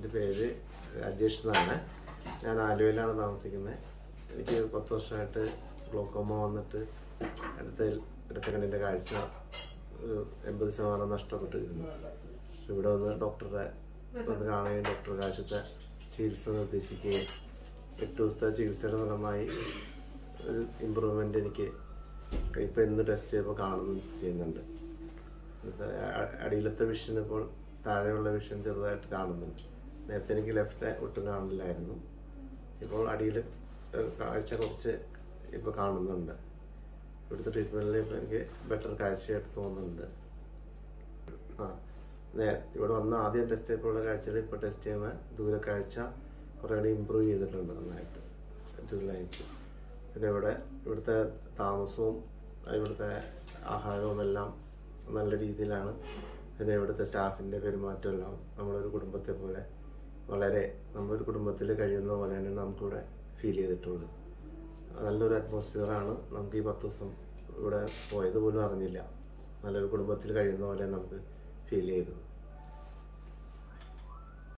എൻ്റെ പേര് രാജേഷ് എന്നാണ് ഞാൻ ആലുവയിലാണ് താമസിക്കുന്നത് എനിക്ക് പത്ത് വർഷമായിട്ട് ഗ്ലോക്കോമ വന്നിട്ട് അടുത്ത ഇടത്ത കണ്ണിൻ്റെ കാഴ്ച ഒരു എൺപത് ശതമാനം നഷ്ടപ്പെട്ടിരുന്നു ഇവിടെ വന്ന് ഡോക്ടറെ വന്ന് കാണുകയും ഡോക്ടർ കാഴ്ചത്തെ ചികിത്സ നിർദ്ദേശിക്കുകയും എട്ട് ദിവസത്തെ ചികിത്സയുടെ ഫലമായി ഒരു ഇമ്പ്രൂവ്മെൻ്റ് എനിക്ക് ഇപ്പം ഇന്ന് ടെസ്റ്റ് ചെയ്തപ്പോൾ കാണുന്നു ചെയ്യുന്നുണ്ട് എന്നുവെച്ചാൽ അ- അടിയിലത്തെ വിഷൻ ഇപ്പോൾ താഴെയുള്ള വിഷൻ ചെറുതായിട്ട് കാണുന്നുണ്ട് നേരത്തെ എനിക്ക് ലെഫ്റ്റ് ഒട്ടും കാണില്ലായിരുന്നു ഇപ്പോൾ അടിയിൽ കാഴ്ച കുറച്ച് ഇപ്പോൾ കാണുന്നുണ്ട് ഇവിടുത്തെ ട്രീറ്റ്മെൻറ്റിൽ ഇപ്പോൾ എനിക്ക് ബെറ്റർ കാഴ്ചയായിട്ട് തോന്നുന്നുണ്ട് ആ നേ ഇവിടെ വന്ന് ആദ്യം ടെസ്റ്റ് ചെയ്തപ്പോഴുള്ള കാഴ്ചയിൽ ഇപ്പോൾ ടെസ്റ്റ് ചെയ്യുമ്പോൾ ദൂരെ കാഴ്ച കുറേ കൂടി ഇമ്പ്രൂവ് ചെയ്തിട്ടുണ്ട് നന്നായിട്ട് ദൂരമായിട്ട് പിന്നെ ഇവിടെ ഇവിടുത്തെ താമസവും ഇവിടുത്തെ ആഹാരവും എല്ലാം നല്ല രീതിയിലാണ് പിന്നെ ഇവിടുത്തെ സ്റ്റാഫിൻ്റെ പെരുമാറ്റം എല്ലാം നമ്മളൊരു കുടുംബത്തെ പോലെ വളരെ നമ്മളൊരു കുടുംബത്തിൽ കഴിയുന്ന പോലെയാണ് നമുക്കിവിടെ ഫീൽ ചെയ്തിട്ടുള്ളത് നല്ലൊരു അറ്റ്മോസ്ഫിയറാണ് നമുക്ക് ഈ പത്ത് ദിവസം ഇവിടെ പോയത് പോലും അറിഞ്ഞില്ല നല്ലൊരു കുടുംബത്തിൽ കഴിയുന്ന പോലെ നമുക്ക് ഫീൽ ചെയ്തത്